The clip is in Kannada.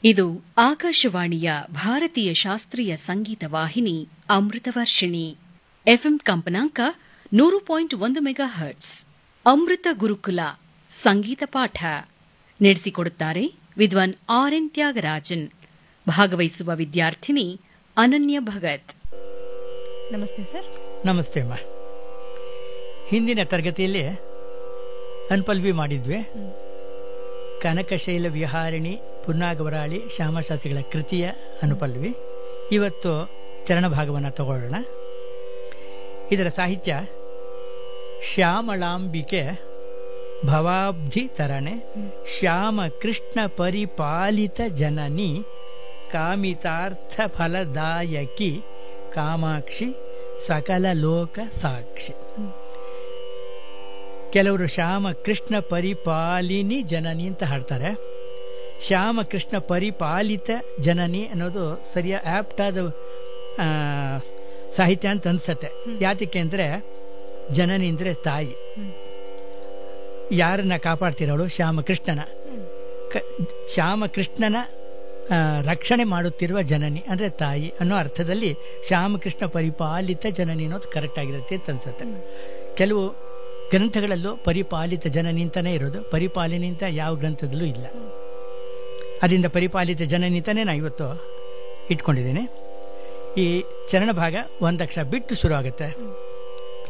ಇದು ಆಕಾಶವಾಣಿಯ ಭಾರತೀಯ ಶಾಸ್ತ್ರೀಯ ಸಂಗೀತ ವಾಹಿನಿ ಅಮೃತವರ್ಷಿಣಿ ಎಫ್ಎಂ ಕಂಪನಾಂಕ ನೂರು ಪಾಯಿಂಟ್ ಒಂದು ಮೆಗಾ ಹರ್ಟ್ಸ್ ಅಮೃತ ಗುರುಕುಲ ಸಂಗೀತ ಪಾಠ ನಡೆಸಿಕೊಡುತ್ತಾರೆ ವಿದ್ವಾನ್ ಆರ್ ಎನ್ ತ್ಯಾಗರಾಜನ್ ಭಾಗವಹಿಸುವ ವಿದ್ಯಾರ್ಥಿನಿ ಅನನ್ಯ ಭಗತ್ ನಮಸ್ತೆ ಸರ್ ನಮಸ್ತೆ ಅಮ್ಮ ಹಿಂದಿನ ತರಗತಿಯಲ್ಲಿ ಅನ್ಪಲ್ವಿ ಮಾಡಿದ್ವಿ ಕನಕಶೈಲ ವಿಹಾರಿಣಿ ಪುನ್ನಾಗವರಾಳಿ ಶ್ಯಾಮಶಾಸ್ತ್ರಿಗಳ ಕೃತಿಯ ಅನುಪಲ್ವಿ ಇವತ್ತು ಚರಣ ಭಾಗವನ್ನು ತಗೊಳ್ಳೋಣ ಇದರ ಸಾಹಿತ್ಯ ಶ್ಯಾಮಳಾಂಬಿಕೆ ಭವಾಬ್ಧಿ ತರಣೆ ಶ್ಯಾಮ ಕೃಷ್ಣ ಪರಿಪಾಲಿತ ಜನನಿ ಕಾಮಿತಾರ್ಥ ಫಲದಾಯಕಿ ಕಾಮಾಕ್ಷಿ ಸಕಲ ಲೋಕ ಸಾಕ್ಷಿ ಕೆಲವರು ಶ್ಯಾಮ ಕೃಷ್ಣ ಪರಿಪಾಲಿನಿ ಜನನಿ ಅಂತ ಹಾಡ್ತಾರೆ ಶ್ಯಾಮ ಕೃಷ್ಣ ಪರಿಪಾಲಿತ ಜನನಿ ಅನ್ನೋದು ಸರಿಯ ಆಪ್ಟ್ ಆದ ಆ, ಸಾಹಿತ್ಯ ಅಂತ ಅನ್ಸತ್ತೆ ಯಾತಕ್ಕೆ ಅಂದ್ರೆ ಜನನಿ ಅಂದ್ರೆ ತಾಯಿ ಯಾರನ್ನ ಕಾಪಾಡ್ತಿರೋಳು ಶ್ಯಾಮಕೃಷ್ಣನ ಕ- ಶ್ಯಾಮಕೃಷ್ಣನ ಆ, ರಕ್ಷಣೆ ಮಾಡುತ್ತಿರುವ ಜನನಿ ಅಂದ್ರೆ ತಾಯಿ ಅನ್ನೋ ಅರ್ಥದಲ್ಲಿ ಶ್ಯಾಮಕೃಷ್ಣ ಪರಿಪಾಲಿತ ಜನನಿ ಅನ್ನೋದು ಕರೆಕ್ಟ್ ಆಗಿರುತ್ತೆ ಅಂತ ಅನ್ಸುತ್ತೆ ಕೆಲವು ಗ್ರಂಥಗಳಲ್ಲೂ ಪರಿಪಾಲಿತ ಜನನಿ ಅಂತಾನೆ ಇರೋದು ಪರಿಪಾಲನೆ ಅಂತ ಯಾವ ಗ್ರಂಥದಲ್ಲೂ ಇಲ್ಲ ಅದರಿಂದ ಪರಿಪಾಲಿತ ಜನನಿ ಅಂತಾನೆ ನಾ ಇವತ್ತು ಇಟ್ಕೊಂಡಿದ್ದೀನಿ ಈ ಚರಣ ಭಾಗ ಒಂದಕ್ಷರ ಬಿಟ್ಟು ಶುರು ಆಗುತ್ತೆ